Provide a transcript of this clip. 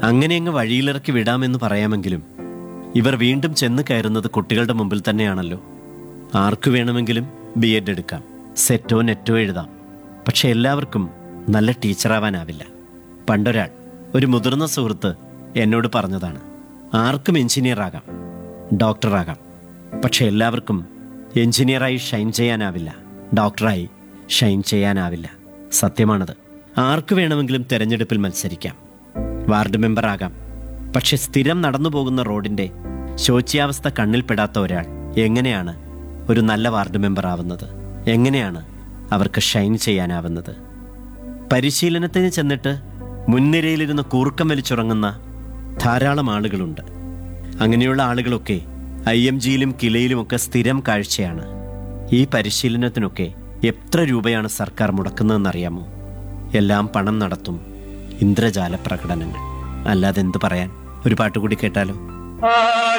അങ്ങനെ അങ്ങ് വഴിയിലിറക്കി വിടാമെന്ന് പറയാമെങ്കിലും ഇവർ വീണ്ടും ചെന്ന് കയറുന്നത് കുട്ടികളുടെ മുമ്പിൽ തന്നെയാണല്ലോ ആർക്കു വേണമെങ്കിലും ബി എഡ് എടുക്കാം സെറ്റോ നെറ്റോ എഴുതാം പക്ഷെ എല്ലാവർക്കും നല്ല ടീച്ചറാവാനാവില്ല പണ്ടൊരാൾ ഒരു മുതിർന്ന സുഹൃത്ത് എന്നോട് പറഞ്ഞതാണ് ആർക്കും എഞ്ചിനീയർ ആകാം ഡോക്ടറാകാം പക്ഷെ എല്ലാവർക്കും എഞ്ചിനീയറായി ഷൈൻ ചെയ്യാനാവില്ല ഡോക്ടറായി ഷൈൻ ചെയ്യാനാവില്ല സത്യമാണത് ആർക്കു വേണമെങ്കിലും തെരഞ്ഞെടുപ്പിൽ മത്സരിക്കാം വാർഡ് മെമ്പർ ആകാം പക്ഷെ സ്ഥിരം നടന്നു പോകുന്ന റോഡിന്റെ ശോച്യാവസ്ഥ കണ്ണിൽപ്പെടാത്ത ഒരാൾ എങ്ങനെയാണ് ഒരു നല്ല വാർഡ് മെമ്പർ ആവുന്നത് എങ്ങനെയാണ് അവർക്ക് ഷൈൻ ചെയ്യാനാവുന്നത് പരിശീലനത്തിന് ചെന്നിട്ട് മുൻനിരയിലിരുന്ന് കൂർക്കം വലിച്ചുറങ്ങുന്ന ധാരാളം ആളുകളുണ്ട് അങ്ങനെയുള്ള ആളുകളൊക്കെ ഐ എം ജിയിലും കിലയിലുമൊക്കെ സ്ഥിരം കാഴ്ചയാണ് ഈ പരിശീലനത്തിനൊക്കെ എത്ര രൂപയാണ് സർക്കാർ മുടക്കുന്നതെന്നറിയാമോ എല്ലാം പണം നടത്തും ഇന്ദ്രജാല പ്രകടനങ്ങൾ അല്ലാതെ എന്ത് പറയാൻ ഒരു പാട്ട് കൂടി കേട്ടാലോ ആ